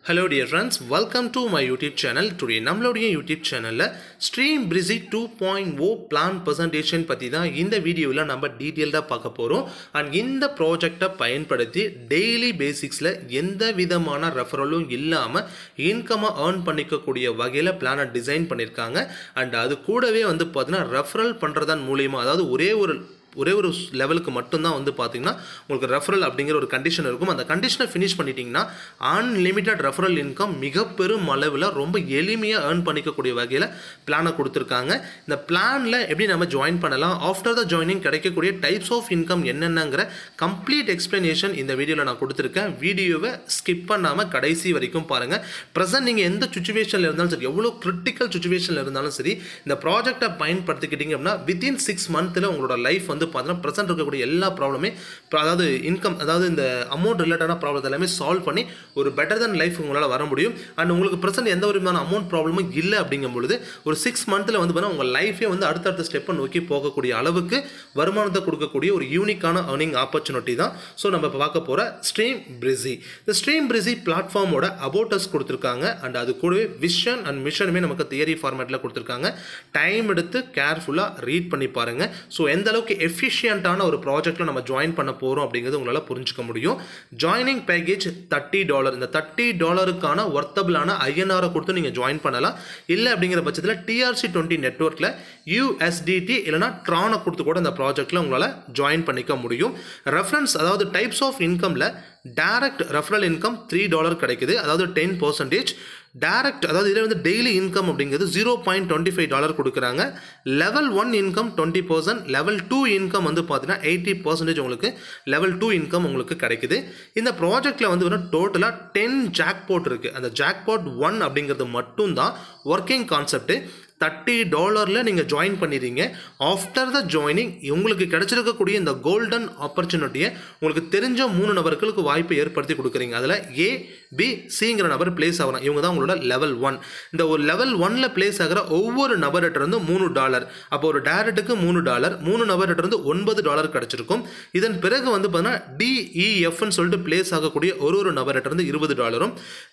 hello dear friends welcome to my YouTube channel today நம்மளுடைய YouTube சேனலில் stream பிரிசி two point O plan presentation பற்றி தான் இந்த வீடியோவில் நம்ம டீட்டெயில்டாக பார்க்க போகிறோம் அண்ட் இந்த ப்ராஜெக்டை பயன்படுத்தி டெய்லி பேசிக்ஸில் எந்த விதமான ரெஃபரலும் இல்லாமல் இன்கம்மை ஏர்ன் பண்ணிக்கக்கூடிய வகையில் பிளானை டிசைன் பண்ணியிருக்காங்க அண்ட் அது கூடவே வந்து பார்த்தீங்கன்னா ரெஃபரல் பண்ணுறதன் மூலியமாக அதாவது ஒரே ஒரு ஒரே ஒரு லெவலுக்கு மட்டும்தான் வந்து பார்த்தீங்கன்னா உங்களுக்கு ரெஃபரல் அப்படிங்கிற ஒரு கண்டிஷன் இருக்கும் அந்த கண்டிஷனை ஃபினிஷ் பண்ணிட்டீங்கன்னா அன்லிமிட்டட் ரெஃபரல் இன்கம் மிக பெரும் அளவில் ரொம்ப எளிமையாக ஏர்ன் பண்ணிக்கக்கூடிய வகையில் பிளானை கொடுத்துருக்காங்க இந்த பிளானில் எப்படி நம்ம ஜாயின் பண்ணலாம் ஆஃப்டர் த ஜாயினிங் கிடைக்கக்கூடிய டைப்ஸ் ஆஃப் இன்கம் என்னென்னங்கிற கம்ப்ளீட் எக்ஸ்ப்ளனேஷன் இந்த வீடியோவில் நான் கொடுத்துருக்கேன் வீடியோவை ஸ்கிப் பண்ணாமல் கடைசி வரைக்கும் பாருங்கள் ப்ரெசன்ட் நீங்கள் எந்த சுச்சுவேஷனில் இருந்தாலும் சரி எவ்வளோ கிரிட்டிக்கல் சுச்சுவேஷனில் இருந்தாலும் சரி இந்த ப்ராஜெக்டை பயன்படுத்திக்கிட்டீங்க அப்படின்னா வித்தின் சிக்ஸ் மந்த்தில் உங்களோட லைஃப் வந்து பார்த்தீங்கன்னா ப்ரெசென்ட் இருக்கக்கூடிய எல்லா ப்ராப்ளமே அதாவது இன்கம் அதாவது இந்த அமௌண்ட் ரிலேட்டடான ப்ராப்ளம் எல்லாமே சால்வ் பண்ணி ஒரு பெட்டர் தன் லைஃப் உங்களால் வர முடியும் அண்ட் உங்களுக்கு ப்ரெசென்ட் எந்த ஒரு விதமான அமௌண்ட் ப்ராப்ளமும் இல்லை அப்படிங்கும் பொழுது ஒரு சிக்ஸ் மந்த்தில் வந்து பார்த்தீங்கன்னா உங்கள் லைஃபே வந்து அடுத்தடுத்த ஸ்டெப்பை நோக்கி போகக்கூடிய அளவுக்கு வருமானத்தை கொடுக்கக்கூடிய ஒரு யூனிக்கான ஏர்னிங் ஆப்பர்ச்சுனிட்டி தான் ஸோ நம்ம இப்போ பார்க்க போகிற ஸ்ட்ரீம் பிரிசி இந்த ஸ்ட்ரீம் பிரிசி பிளாட்ஃபார்மோட அபோட்டஸ் கொடுத்துருக்காங்க அண்ட் அது கூடவே விஷன் அண்ட் மிஷனுமே நமக்கு தியரி ஃபார்மேட்டில் கொடுத்துருக்காங்க டைம் எடுத்து கேர்ஃபுல்லாக ரீட் பண்ணி பாருங்கள் ஸோ எந்த அளவுக்கு எஃபிஷியண்ட்டான ஒரு ப்ராஜெக்ட்டில் நம்ம ஜாயின் பண்ண போகிறோம் அப்படிங்கிறது உங்களால் புரிஞ்சுக்க முடியும் ஜாயினிங் பேக்கேஜ் தேர்ட்டி டாலர் இந்த தேர்ட்டி டாலருக்கான ஒர்த்தபிளான ஐஎன்ஆரை கொடுத்து நீங்கள் ஜாயின் பண்ணலாம் இல்லை அப்படிங்கிற பட்சத்தில் டிஆர்சி டுவெண்ட்டி நெட்ஒர்க்கில் யூஎஸ்டிடி இல்லைனா ட்ரானை கொடுத்து கூட இந்த ப்ராஜெக்ட்டில் உங்களால் ஜாயின் பண்ணிக்க முடியும் ரெஃபரன்ஸ் அதாவது டைப்ஸ் ஆஃப் இன்கமில் direct referral income three dollar கிடைக்குது அதாவது டென் பர்சன்டேஜ் டேரக்ட் அதாவது இதில் வந்து டெய்லி இன்கம் அப்படிங்கிறது zero point twenty five dollar கொடுக்குறாங்க level one income twenty percent level two income வந்து பார்த்தீங்கன்னா எயிட்டி பர்சன்டேஜ் உங்களுக்கு லெவல் டூ இன்கம் உங்களுக்கு கிடைக்குது இந்த ப்ராஜெக்ட்டில் வந்து டோட்டலாக டென் ஜாக்பாட் இருக்குது அந்த ஜாக்பாட் ஒன் அப்படிங்கிறது மட்டும்தான் ஒர்க்கிங் கான்செப்ட்டு தேர்ட்டி டாலரில் நீங்கள் ஜாயின் பண்ணிடுறீங்க ஆஃப்டர் த ஜாயினிங் உங்களுக்கு கிடைச்சிருக்கக்கூடிய இந்த கோல்டன் ஆப்பர்ச்சுனிட்டியை உங்களுக்கு தெரிஞ்ச மூணு நபர்களுக்கு வாய்ப்பை ஏற்படுத்தி கொடுக்குறீங்க அதில் ஏ பி சிங்கிற நபர் பிளேஸ் ஆகலாம் இவங்க தான் உங்களோட லெவல் ஒன் இந்த ஒரு லெவல் ஒனில் பிளேஸ் ஆகிற ஒவ்வொரு நபர்கிட்ட இருந்து மூணு டாலர் அப்போ ஒரு டேரக்ட்டுக்கு மூணு டாலர் மூணு நபர்கிட்ட இருந்து ஒன்பது டாலர் கிடச்சிருக்கும் இதன் பிறகு வந்து பார்த்தீங்கன்னா டிஇஎஃப்னு சொல்லிட்டு பிளேஸ் ஆகக்கூடிய ஒரு ஒரு நபர்கிட்ட இருந்து இருபது டாலரும்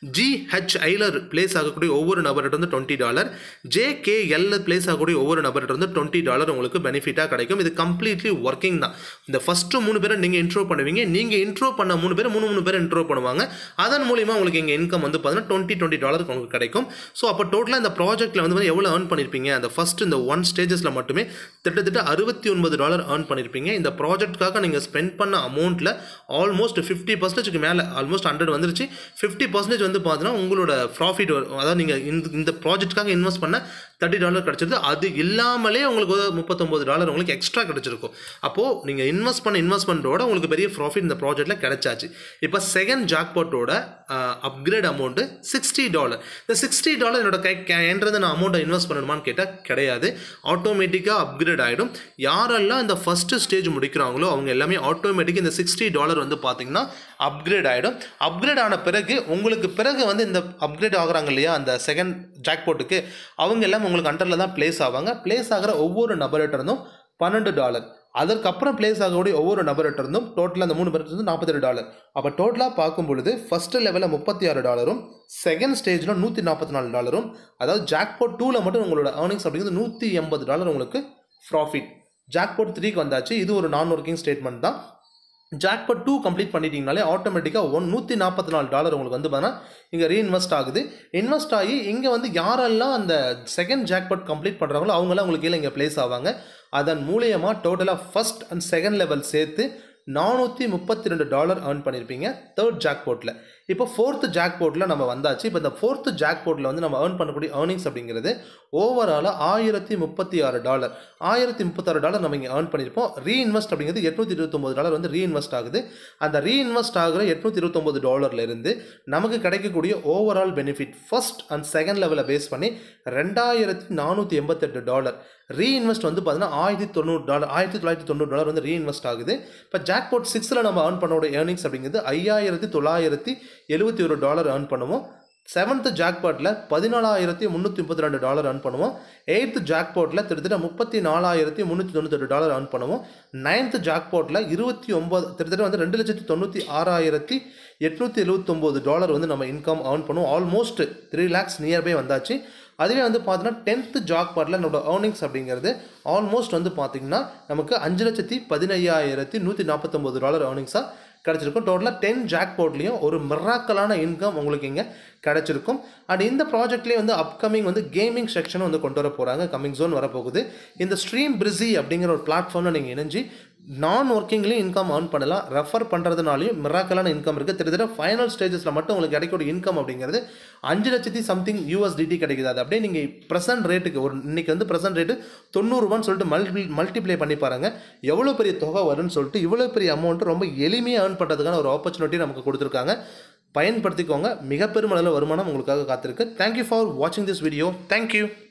ஜிஹெச்ஐல பிளேஸ் ஆகக்கூடிய ஒவ்வொரு நபர்கிட்ட இருந்து டுவெண்ட்டி டாலர் ஜேகே எல்ல பிளேஸ் ஆகக்கூடிய ஒவ்வொரு நபர்கிட்ட இருந்து டுவெண்ட்டி டாலர் உங்களுக்கு பெனிஃபிட்டாக கிடைக்கும் இது கம்ப்ளீட்லி ஒர்க்கிங் தான் இந்த ஃபஸ்ட்டு மூணு பேரை நீங்கள் இன்ட்ரோ பண்ணுவீங்க நீங்கள் இன்ட்ரோ பண்ண மூணு பேர் மூணு மூணு பேர் இன்ட்ரோ பண்ணுவாங்க அதன் மூலிமா உங்களுக்கு இங்கே இன்கம் வந்து பார்த்தீங்கன்னா டுவெண்ட்டி டுவெண்ட்டி டாலருக்கு உங்களுக்கு கிடைக்கும் ஸோ அப்போ டோட்டலாக இந்த ப்ராஜெக்ட்டில் வந்து எவ்வளோ ஏர்ன் பண்ணியிருப்பீங்க அந்த ஃபஸ்ட் இந்த ஒன் ஸ்டேஜஸில் மட்டுமே கிட்டத்தட்ட அறுபத்தி ஒன்பது டாலர் ஏர்ன் பண்ணியிருப்பீங்க இந்த ப்ராஜெக்ட்காக நீங்கள் ஸ்பெண்ட் பண்ண அமௌண்ட்டில் ஆல்மோஸ்ட் ஃபிஃப்டி பர்சன்டேஜ்க்கு மேலே ஆல்மோஸ்ட் ஹண்ட்ரட் வந்துருச்சு ஃபிஃப்டி பர்சன்டேஜ் வந்து பார்த்தீங்கன்னா உங்களோட ப்ராஃபிட் அதாவது நீங்கள் இந்த இந்த ப்ராஜெக்ட்காக இன்வெஸ்ட் பண்ண தேர்ட்டி டாலர் கிடச்சிருது அது இல்லாமலே உங்களுக்கு ஒரு முப்பத்தொம்பது டாலர் உங்களுக்கு எக்ஸ்ட்ரா கிடச்சிருக்கும் அப்போது நீங்கள் இன்வெஸ்ட் பண்ண இன்வெஸ்ட்மெண்ட்டோட உங்களுக்கு பெரிய ப்ராஃபிட் இந்த ப்ராஜெக்ட்டில் கிடைச்சாச்சு இப்போ செகண்ட் ஜாக்பாட்டோட அப்கிரேட் அமௌண்ட்டு சிக்ஸ்டி டாலர் இந்த சிக்ஸ்டி டாலர் என்னோட கை என்றது நான் அமௌண்ட்டை இன்வெஸ்ட் பண்ணணுமான்னு கேட்டால் கிடையாது ஆட்டோமேட்டிக்காக அப்கிரேட் ஆகிடும் யாரெல்லாம் இந்த ஃபஸ்ட்டு ஸ்டேஜ் முடிக்கிறாங்களோ அவங்க எல்லாமே ஆட்டோமேட்டிக்காக இந்த சிக்ஸ்டி டாலர் வந்து பார்த்தீங்கன்னா அப்கிரேட் ஆகிடும் அப்கிரேட் ஆன பிறகு உங்களுக்கு பிறகு வந்து இந்த அப்கிரேட் ஆகுறாங்க இல்லையா அந்த செகண்ட் ஜாக்பாட்டுக்கு அவங்க எல்லாம் உங்களுக்கு அண்டரில் தான் பிளேஸ் ஆவாங்க பிளேஸ் ஆகிற ஒவ்வொரு நபர்கிட்ட இருந்தும் பன்னெண்டு டாலர் அதற்கப்புறம் பிளேஸ் ஆகக்கூடிய ஒவ்வொரு நபர்கிட்ட இருந்தும் டோட்டலாக அந்த மூணு பேர்கிட்ட இருந்து நாற்பத்தெட்டு டாலர் அப்போ டோட்டலாக பார்க்கும் பொழுது ஃபஸ்ட்டு லெவலில் முப்பத்தி ஆறு டாலரும் செகண்ட் ஸ்டேஜில் நூற்றி நாற்பத்தி நாலு டாலரும் அதாவது ஜாக்பாட் டூவில் மட்டும் உங்களோட ஏர்னிங்ஸ் அப்படிங்கிறது நூற்றி எண்பது டாலர் உங்களுக்கு ப்ராஃபிட் ஜாக்பாட் த்ரீக்கு வந்தாச்சு இது ஒரு நான் ஒர்க்கிங் ஸ்டேட்மெண்ட் தான் ஜாக்பாட் டூ கம்ப்ளீட் பண்ணிட்டீங்கனாலே ஆட்டோமேட்டிக்காக ஒன் நூற்றி நாற்பத்தி நாலு டாலர் உங்களுக்கு வந்து பார்த்தீங்கன்னா இங்கே ரீஇன்வெஸ்ட் ஆகுது இன்வெஸ்ட் ஆகி இங்கே வந்து யாரெல்லாம் அந்த செகண்ட் ஜாக்பாட் கம்ப்ளீட் பண்ணுறாங்களோ அவங்களாம் உங்களுக்கு கீழே இங்கே பிளேஸ் ஆவாங்க அதன் மூலியமாக டோட்டலாக ஃபஸ்ட் அண்ட் செகண்ட் லெவல் சேர்த்து நானூற்றி முப்பத்தி ரெண்டு டாலர் ஏர்ன் பண்ணியிருப்பீங்க தேர்ட் ஜாக்போர்ட்டில் இப்போ ஃபோர்த்து ஜாக்போர்ட்டில் நம்ம வந்தாச்சு இப்போ இந்த ஃபோர்த்து ஜாக்போர்ட்டில் வந்து நம்ம ஏர்ன் பண்ணக்கூடிய ஏர்னிங்ஸ் அப்படிங்கிறது ஓவராலாக ஆயிரத்தி முப்பத்தி ஆறு டாலர் ஆயிரத்தி முப்பத்தாறு டாலர் நம்ம இங்கே ஏர்ன் பண்ணியிருப்போம் ரீஇன்வெஸ்ட் அப்படிங்கிறது எட்நூற்றி இருபத்தொம்பது டாலர் வந்து ரீஇன்வெஸ்ட் ஆகுது அந்த ரீஇன்வெஸ்ட் ஆகிற எட்நூற்றி இருபத்தொம்பது டாலர்லேருந்து நமக்கு கிடைக்கக்கூடிய overall benefit first and second லெவலில் பேஸ் பண்ணி ரெண்டாயிரத்தி நானூற்றி எண்பத்தெட்டு டாலர் ரீஇன்வெஸ்ட் வந்து பார்த்தீங்கன்னா ஆயிரத்தி தொண்ணூறு டாலர் ஆயிரத்தி தொள்ளாயிரத்தி தொண்ணூறு டாலர் வந்து ரீஇன்வெஸ்ட் ஆகுது இப்போ ஜாக்பாட் சிக்ஸில் நம்ம ஏர்ன் பண்ணோட ஏர்னிங்ஸ் அப்படிங்கிறது ஐயாயிரத்தி தொள்ளாயிரத்தி எழுபத்தி ஒரு டாலர் ஏர்ன் பண்ணுவோம் செவன்த்து ஜாக்பாட்டில் பதினாலாயிரத்தி முந்நூற்றி முப்பத்தி ரெண்டு டாலர் earn பண்ணுவோம் எயித்து ஜாக்பாட்டில் கிட்டத்தட்ட முப்பத்தி நாலாயிரத்தி முந்நூற்றி தொண்ணூத்தெட்டு டாலர் earn பண்ணுவோம் நைன்த்து ஜாக்பாட்டில் இருபத்தி ஒம்பது கிட்டத்தட்ட வந்து ரெண்டு லட்சத்தி தொண்ணூற்றி ஆறாயிரத்தி எட்நூற்றி எழுபத்தொம்போது டாலர் வந்து நம்ம இன்கம் earn பண்ணுவோம் ஆல்மோஸ்ட் த்ரீ லேக்ஸ் நியர்பை வந்தாச்சு அதுவே வந்து பார்த்தீங்கன்னா டென்த்து ஜாக்பாட்டில் நம்மளோட ஏர்னிங்ஸ் அப்படிங்கிறது ஆல்மோஸ்ட் வந்து பார்த்திங்கன்னா நமக்கு அஞ்சு லட்சத்தி பதினையாயிரத்தி நூற்றி நாற்பத்தொம்போது டாலர் ஏர்னிங்ஸாக கிடச்சிருக்கும் டோட்டலாக டென் ஜாக்பாட்லேயும் ஒரு மிராக்கலான இன்கம் உங்களுக்கு இங்கே கிடச்சிருக்கும் அண்ட் இந்த ப்ராஜெக்ட்லேயே வந்து அப்கமிங் வந்து கேமிங் செக்ஷனும் வந்து கொண்டு வர போகிறாங்க கம்மிங் ஜோன் வரப்போகுது இந்த ஸ்ட்ரீம் பிரிசி அப்படிங்கிற ஒரு பிளாட்ஃபார்மில் நீங்கள் இணைஞ்சு நான் ஒர்க்கிங்லேயும் இன்கம் earn பண்ணலாம் ரெஃபர் பண்ணுறதுனாலையும் மிராக்கலான இன்கம் இருக்குது கிட்டத்தட்ட ஃபைனல் ஸ்டேஜஸில் மட்டும் உங்களுக்கு கிடைக்கக்கூடிய இன்கம் அப்படிங்கிறது அஞ்சு லட்சத்தி சம்திங் யூஎஸ்டிடி கிடைக்குது அது அப்படியே நீங்கள் ப்ரெசன்ட் ரேட்டுக்கு ஒரு இன்னைக்கு வந்து ப்ரெசன்ட் ரேட்டு தொண்ணூறுரூவான்னு சொல்லிட்டு மல்டி மல்டிப்ளை பண்ணி பாருங்கள் எவ்வளோ பெரிய தொகை வரும்னு சொல்லிட்டு இவ்வளோ பெரிய அமௌண்ட் ரொம்ப எளிமையாக earn பண்ணுறதுக்கான ஒரு ஆப்பர்ச்சுனிட்டி நமக்கு கொடுத்துருக்காங்க பயன்படுத்திக்கோங்க மிக பெருமளவில் வருமானம் உங்களுக்காக காத்திருக்கு தேங்க்யூ ஃபார் வாட்சிங் திஸ் வீடியோ தேங்க்யூ